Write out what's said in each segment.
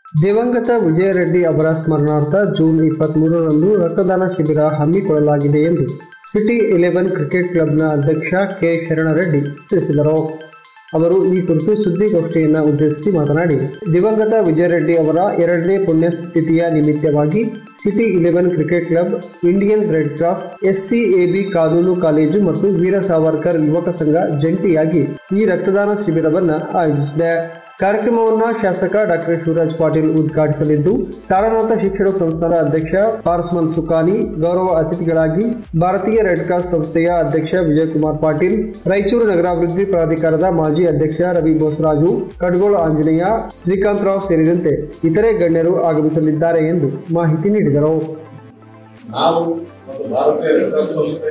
ದಿವಂಗತ ವಿಜಯ ರೆಡ್ಡಿ ಅವರ ಸ್ಮರಣಾರ್ಥ ಜೂನ್ ಇಪ್ಪತ್ಮೂರರಂದು ರಕ್ತದಾನ ಶಿಬಿರ ಹಮ್ಮಿಕೊಳ್ಳಲಾಗಿದೆ ಎಂದು ಸಿಟಿ ಇಲೆವೆನ್ ಕ್ರಿಕೆಟ್ ಕ್ಲಬ್ನ ಅಧ್ಯಕ್ಷ ಕೆ ಶರಣರೆಡ್ಡಿ ತಿಳಿಸಿದರು ಅವರು ಈ ಕುರಿತು ಸುದ್ದಿಗೋಷ್ಠಿಯನ್ನು ಉದ್ದೇಶಿಸಿ ಮಾತನಾಡಿ ದಿವಂಗತ ವಿಜಯ ರೆಡ್ಡಿ ಅವರ ಎರಡನೇ ಪುಣ್ಯತಿಥಿಯ ನಿಮಿತ್ತವಾಗಿ city eleven cricket club Indian Red Cross SCAB ಕಾನೂನು ಕಾಲೇಜು ಮತ್ತು ವೀರ ಸಾವರ್ಕರ್ ಯುವಕ ಸಂಘ ಜಂಟಿಯಾಗಿ ಈ ರಕ್ತದಾನ ಶಿಬಿರವನ್ನು ಆಯೋಜಿಸಿದೆ ಕಾರ್ಯಕ್ರಮವನ್ನು ಶಾಸಕ ಡಾಕ್ಟರ್ ಶಿವರಾಜ್ ಪಾಟೀಲ್ ಉದ್ಘಾಟಿಸಲಿದ್ದು ತಾರನಾಥ ಶಿಕ್ಷಣ ಸಂಸ್ಥಾನ ಅಧ್ಯಕ್ಷ ಪಾರ್ಸ್ಮನ್ ಸುಕಾನಿ ಗೌರವ ಅತಿಥಿಗಳಾಗಿ ಭಾರತೀಯ ರೆಡ್ ಕ್ರಾಸ್ ಸಂಸ್ಥೆಯ ಅಧ್ಯಕ್ಷ ವಿಜಯಕುಮಾರ್ ಪಾಟೀಲ್ ರಾಯಚೂರು ನಗರಾಭಿವೃದ್ಧಿ ಪ್ರಾಧಿಕಾರದ ಮಾಜಿ ಅಧ್ಯಕ್ಷ ರವಿ ಬೋಸರಾಜು ಕಡ್ಗೋಳ ಆಂಜನೇಯ ಶ್ರೀಕಾಂತ್ ರಾವ್ ಸೇರಿದಂತೆ ಇತರೆ ಗಣ್ಯರು ಆಗಮಿಸಲಿದ್ದಾರೆ ಎಂದು ಮಾಹಿತಿ ನೀಡಿದರು ನಾವು ಮತ್ತು ಭಾರತೀಯ ರೆಡ್ ಕ್ರಾಸ್ ಸಂಸ್ಥೆ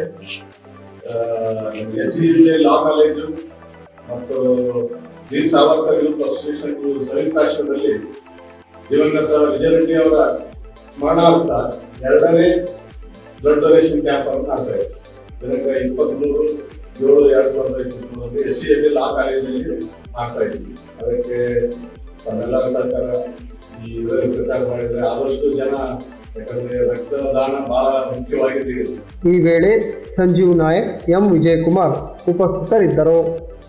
ಎಸ್ ಸಿ ಲಾ ಕಾಲೇಜು ಮತ್ತು ವೀರ್ ಸಾವರ್ಕರ್ ಯೂತ್ ಅಸೋಸಿಯೇಷನ್ ಇವು ಸಂಯುಕ್ತಾಶ್ರಯದಲ್ಲಿ ದಿವಂಗತ ವಿಜಯ ರೆಡ್ಡಿ ಅವರ ಸ್ಮರಣಾರ್ಥ ಎರಡನೇ ಬ್ಲಡ್ ಡೊನೇಷನ್ ಕ್ಯಾಂಪ್ ಅನ್ನು ಮಾಡ್ತಾ ಇದ್ದೀವಿ ದಿನಾಂಕ ಇಪ್ಪತ್ತ್ಮೂರು ಏಳು ಎರಡು ಸಾವಿರದ ಇಪ್ಪತ್ತ್ಮೂರರಲ್ಲಿ ಎಸ್ ಸಿ ಎಲ್ ಲಾ ಕಾಲೇಜಿನಲ್ಲಿ ಮಾಡ್ತಾ ಇದ್ದೀವಿ ಅದಕ್ಕೆ ತಮ್ಮೆಲ್ಲರ ಸರ್ಕಾರ ಈ ಇದರಲ್ಲಿ ಪ್ರಚಾರ ಮಾಡಿದ್ರೆ ಆದಷ್ಟು ಜನ ಯಾಕಂದ್ರೆ ರಕ್ತದಾನ ಬಹಳ ಮುಖ್ಯವಾಗಿದೆ ಈ ವೇಳೆ ಸಂಜೀವ್ ನಾಯಕ್ ಎಂ ವಿಜಯಕುಮಾರ್ ಉಪಸ್ಥಿತರಿದ್ದರು